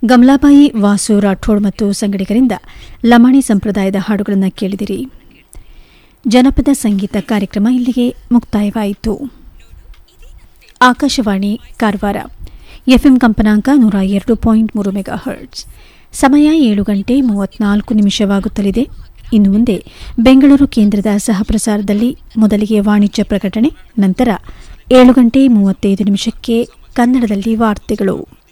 ಗಮಲಾಬಾಯಿ ವಾಸು ರಾಠೋಡ್ ಮತ್ತು ಸಂಗಡಿಗರಿಂದ ಲಮಾಣಿ ಸಂಪ್ರದಾಯದ ಹಾಡುಗಳನ್ನು ಕೇಳಿದಿರಿ ಜನಪದ ಸಂಗೀತ ಕಾರ್ಯಕ್ರಮ ಇಲ್ಲಿಗೆ ಮುಕ್ತಾಯವಾಯಿತು ಆಕಾಶವಾಣಿ ಕಾರವಾರ ಎಫ್ಎಂ ಕಂಪನಾಂಕ ನೂರ ಎರಡು ಪಾಯಿಂಟ್ ಮೂರು ಮೆಗಾ ಹರ್ಟ್ಸ್ ಸಮಯ ಏಳು ಗಂಟೆ ಮೂವತ್ನಾಲ್ಕು ನಿಮಿಷವಾಗುತ್ತಲಿದೆ ಇನ್ನು ಮುಂದೆ ಬೆಂಗಳೂರು ಕೇಂದ್ರದ ಸಹಪ್ರಸಾರದಲ್ಲಿ ಮೊದಲಿಗೆ ವಾಣಿಜ್ಯ ಪ್ರಕಟಣೆ ನಂತರ ಏಳು ಗಂಟೆ ಮೂವತ್ತೈದು ನಿಮಿಷಕ್ಕೆ ಕನ್ನಡದಲ್ಲಿ ವಾರ್ತೆಗಳು